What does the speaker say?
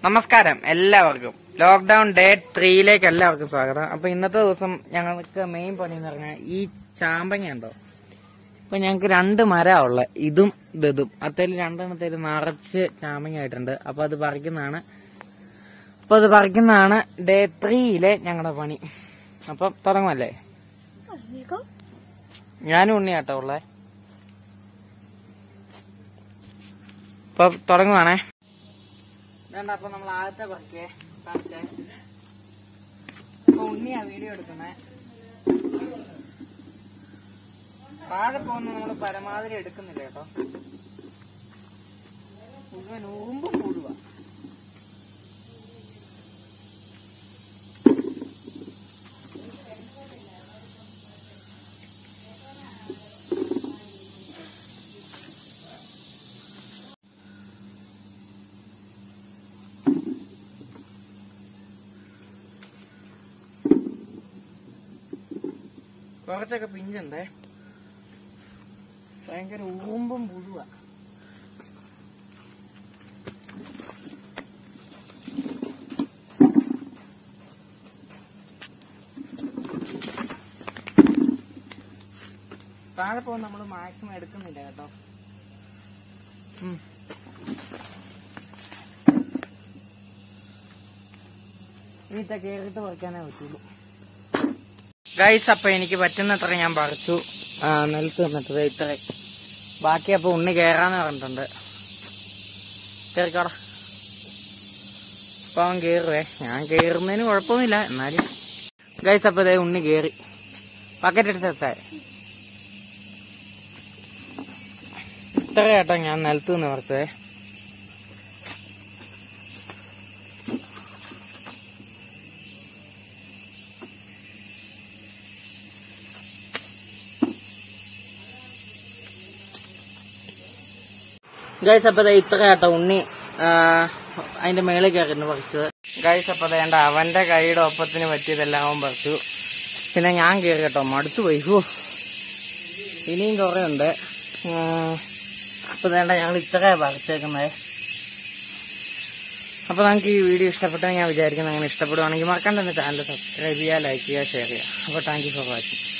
നമസ്കാരം എല്ലാവർക്കും lockdown day ത്രീയിലേക്ക് എല്ലാവർക്കും സ്വാഗതം അപ്പൊ ഇന്നത്തെ ദിവസം ഞങ്ങൾക്ക് മെയിൻ പണി എന്ന് പറഞ്ഞാൽ ഈ ചാമ്പങ്ങ ഉണ്ടോ അപ്പൊ ഞങ്ങൾക്ക് രണ്ട് മരാ ഉള്ളത് ഇതും ഇതും അത്തേല് രണ്ടെണ്ണത്തേല് നിറച്ച് ചാമ്പങ്ങ ആയിട്ടുണ്ട് അപ്പൊ അത് പറിക്കുന്നതാണ് അപ്പൊ അത് പറിക്കുന്നതാണ് ഡേ ത്രീയിലെ ഞങ്ങളുടെ പണി അപ്പൊ തുടങ്ങുമല്ലേ ഞാനും ഉണ്ണിയാട്ടോ ഉള്ളേ അപ്പൊ തുടങ്ങുവാണേ വേണ്ട അപ്പൊ നമ്മൾ ആദ്യത്തെ പറിക്കേ കാണിച്ചേ അപ്പൊ ഉണ്ണിയാ വീഡിയോ എടുക്കുന്നേ താഴെ പോകുന്ന നമ്മൾ പരമാവധി എടുക്കുന്നില്ല കേട്ടോ മുഴുവൻ ഉറുമ്പ് കൂടുക കുറച്ചൊക്കെ പിഞ്ചുണ്ടേ ഭയങ്കര ഉറുമ്പും പുഴുവ താഴെ പോകുന്ന നമ്മള് മാക്സിമം എടുക്കുന്നില്ല കേട്ടോ ഉം. ഇനിത്തെ കേറിട്ട് പറിക്കാനേ പറ്റുള്ളൂ ഗൈസ് അപ്പൊ എനിക്ക് പറ്റുന്നത്ര ഞാൻ പറിച്ചു ആ, നിലത്ത് നിന്നിട്ടത് ഇത്ര ബാക്കി അപ്പൊ ഉണ്ണി കേറാന്ന് പറഞ്ഞിട്ടുണ്ട് കേറിക്കോടാ അപ്പൊ അവൻ കേറുവേ ഞാൻ കേറുന്നതിന് കുഴപ്പമൊന്നുമില്ല എന്നാലും ഗൈസ് അപ്പൊ ഇതേ ഉണ്ണി കേറി ബക്കറ്റ് എടുത്തെത്തേ ഇത്ര കേട്ടോ ഞാൻ നിലത്ത് നിന്ന് പറിച്ചതേ ഗൈസ് അപ്പൊ ദേ ഇത്ര കേട്ടോ ഉണ്ണി ആ, അതിന്റെ മേളിൽ കയറിന്ന് പറിച്ചത് ഗൈസ് അപ്പൊ വേണ്ട അവന്റെ കൈയുടെ ഒപ്പത്തിന് പറ്റിയതെല്ലാം അവൻ പറിച്ചു പിന്നെ ഞാൻ കയറി കേട്ടോ മടുത്തു പോയി ഹോ ഇനിയും കുറെ ഉണ്ട് അപ്പൊ വേണ്ട ഞങ്ങൾ ഇത്ര പറിച്ചേക്കുന്നത് അപ്പൊ നമുക്ക് ഈ വീഡിയോ ഇഷ്ടപ്പെട്ടെന്ന് ഞാൻ വിചാരിക്കുന്നത് അങ്ങനെ ഇഷ്ടപ്പെടുവാണെങ്കിൽ മറക്കണ്ട ചാനൽ സബ്സ്ക്രൈബ് ചെയ്യുക ലൈക്ക് ചെയ്യുക ഷെയർ ചെയ്യുക അപ്പൊ താങ്ക് യു ഫോർ വാച്ചിങ്